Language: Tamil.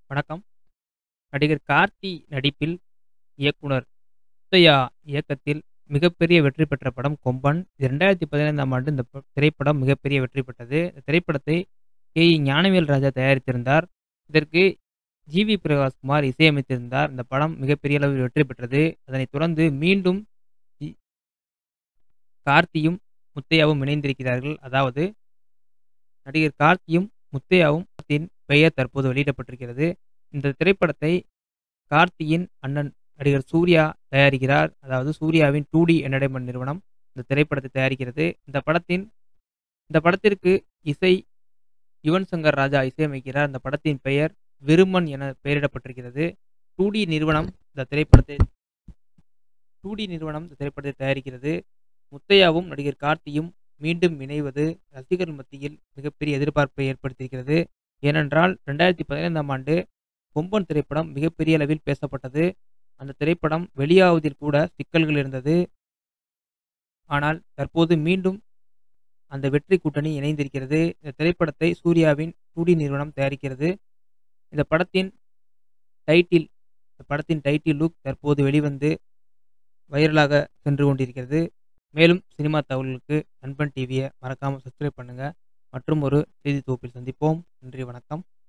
வணக்கம். நடிகர் கார்த்தி நடிப்பில் இயக்குனர் முத்தையா இயக்கத்தில் மிகப்பெரிய வெற்றி பெற்ற படம் கொம்பன். இது 2015ஆம் ஆண்டு இந்த ப திரைப்படம் மிகப்பெரிய வெற்றி பெற்றது. இந்த திரைப்படத்தை கே. இ. ஞானவேல் ராஜா தயாரித்திருந்தார். இதற்கு ஜி. வி. பிரகாஷ்குமார் இசையமைத்திருந்தார். இந்த படம் மிகப்பெரிய அளவில் வெற்றி பெற்றது. அதனைத் தொடர்ந்து மீண்டும் இ கார்த்தியும், முத்தையாவும் இணைந்திருக்கிறார்கள். அதாவது நடிகர் கார்த்தியும், முத்தையாவும் தின் பெயர் தற்போது வெளியிடப்பட்டிருக்கிறது. இந்த திரைப்படத்தை கார்த்தியின் அண்ணன் நடிகர் சூர்யா தயாரிக்கிறார். அதாவது சூர்யாவின் 2டி என்டர்டெயின்மென்ட் நிறுவனம் இந்த திரைப்படத்தை தயாரிக்கிறது. இந்த படத்தின் இந்த படத்திற்கு இசை யுவன் சங்கர் ராஜா இசையமைக்கிறார். இந்த படத்தின் பெயர் விருமன் என பெயரிடப்பட்டிருக்கிறது. 2டி நிறுவனம் இந்த திரைப்படத்தை 2டி நிறுவனம் இந்த திரைப்படத்தை தயாரிக்கிறது. முத்தையாவும், நடிகர் கார்த்தியும் மீண்டும் இணைவது ரசிகர்கள் மத்தியில் மிகப்பெரிய எதிர்பார்ப்பை ஏற்படுத்தியிருக்கிறது. ஏனென்றால் 2015ஆம் ஆண்டு கொம்பன் திரைப்படம் மிகப்பெரிய அளவில் பேசப்பட்டது. அந்த திரைப்படம் வெளியாவதில் கூட சிக்கல்கள் இருந்தது. ஆனால் தற்போது மீண்டும் அந்த வெற்றி கூட்டணி இணைந்திருக்கிறது. இந்த திரைப்படத்தை சூர்யாவின் 2டி நிறுவனம் தயாரிக்கிறது. இந்த படத்தின் டைட்டில் இந்த படத்தின் டைட்டில் லுக் தற்போது வெளிவந்து வைரலாக சென்று கொண்டிருக்கிறது. மேலும் சினிமா தகவல்களுக்கு நண்பன் டிவிய மறக்காம சப்ஸ்கிரைப் பண்ணுங்க. மற்றும் ஒரு செய்தி தொகுப்பில் சந்திப்போம். நன்றி, வணக்கம்.